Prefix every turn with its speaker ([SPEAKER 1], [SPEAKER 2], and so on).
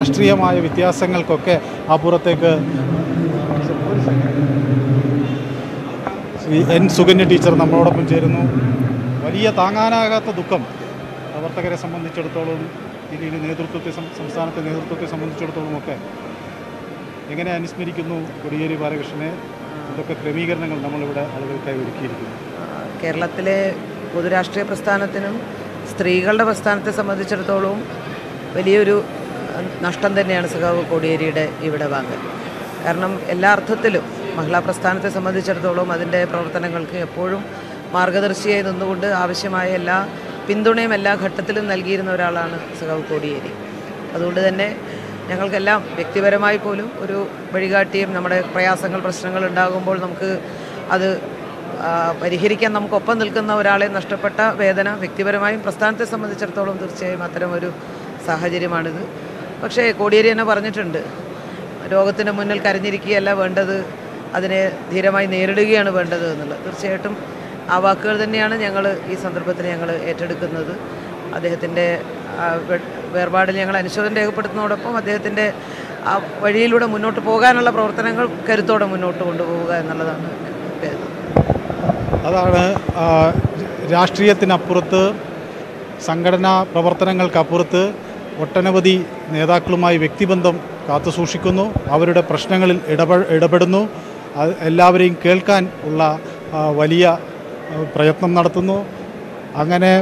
[SPEAKER 1] രാഷ്ട്രീയമായ വ്യത്യാസങ്ങൾക്കൊക്കെ അപ്പുറത്തേക്ക് Shri N Sukanya teacher നമ്മളോടൊപ്പം ചേരുന്നു വലിയ താങ്ങാനാകാത്ത ദുഃഖം പ്രവർത്തകരെ സംബന്ധിച്ചിടത്തോളം ഇനി നേതൃത്വത്തെ സം- സംസ്ഥാനത്തെ നേതൃത്വത്തെ സംബന്ധിച്ചിടത്തോളം ഒക്കെ എങ്ങനെ അനുസ്മരിക്കുന്നു കൊടിയേരി ബാലകൃഷ്ണനെ ഇതൊക്കെ ക്രമീകരണങ്ങൾ നമ്മളിവിടെ ആളുകൾക്കായി ഒരുക്കിയിരിക്കുന്നു
[SPEAKER 2] കേരളത്തിലെ പൊതുരാഷ്ട്രീയ പ്രസ്ഥാനത്തിനും സ്ത്രീകളുടെ പ്രസ്ഥാനത്തെ സംബന്ധിച്ചിടത്തോളവും വലിയൊരു അഹ്, നഷ്ടം തന്നെയാണ് സഖാവ് കോടിയേരിയുടെ ഇവിടെ വാങ്ങൽ കാരണം എല്ലാ അർത്ഥത്തിലും മഹിളാ പ്രസ്ഥാനത്തെ സംബന്ധിച്ചിടത്തോളം അതിൻ്റെ പ്രവർത്തനങ്ങൾക്ക് എപ്പോഴും മാർഗദർശിയായി നിന്നുകൊണ്ട് ആവശ്യമായ എല്ലാ പിന്തുണയും എല്ലാ ഘട്ടത്തിലും നൽകിയിരുന്ന ഒരാളാണ് സഖാവ് കോടിയേരി അതുകൊണ്ട് തന്നെ ഞങ്ങൾക്കെല്ലാം വ്യക്തിപരമായി പോലും ഒരു വഴികാട്ടിയും നമ്മുടെ പ്രയാസങ്ങൾ പ്രശ്നങ്ങൾ ഉണ്ടാകുമ്പോൾ നമുക്ക് അത് ആ, പരിഹരിക്കാൻ നമുക്കൊപ്പം നിൽക്കുന്ന ഒരാളെ നഷ്ടപ്പെട്ട വേദന വ്യക്തിപരമായും പ്രസ്ഥാനത്തെ സംബന്ധിച്ചിടത്തോളം തീർച്ചയായും അത്തരം ഒരു സാഹചര്യമാണിത് പക്ഷേ കോടിയേരി തന്നെ പറഞ്ഞിട്ടുണ്ട് രോഗത്തിന് മുന്നിൽ കരഞ്ഞിരിക്കുകയല്ല വേണ്ടത് അതിനെ ധീരമായി നേരിടുകയാണ് വേണ്ടത് എന്നുള്ളത് തീർച്ചയായിട്ടും ആ വാക്കുകൾ തന്നെയാണ് ഞങ്ങൾ ഈ സന്ദർഭത്തിൽ ഞങ്ങൾ ഏറ്റെടുക്കുന്നത് അദ്ദേഹത്തിൻ്റെ ആ, വെ- വേർപാടിൽ ഞങ്ങൾ അനുശോചനം രേഖപ്പെടുത്തുന്നതോടൊപ്പം അദ്ദേഹത്തിൻ്റെ ആ വഴിയിലൂടെ മുന്നോട്ട് പോകാനുള്ള പ്രവർത്തനങ്ങൾ കരുത്തോടെ മുന്നോട്ട് കൊണ്ടുപോവുക എന്നുള്ളതാണ് കരുതുന്നത്
[SPEAKER 1] അതാണ് ആ, രാഷ്ട്രീയത്തിനപ്പുറത്ത് സംഘടനാ പ്രവർത്തനങ്ങൾക്കപ്പുറത്ത് ഒട്ടനവധി നേതാക്കളുമായി വ്യക്തിബന്ധം കാത്തു സൂക്ഷിക്കുന്നു അവരുടെ പ്രശ്നങ്ങളിൽ ഇടപെ ഇടപെടുന്നു അത് എല്ലാവരെയും കേൾക്കാൻ ഉള്ള ആ, വലിയ ആ, പ്രയത്നം നടത്തുന്നു അങ്ങനെ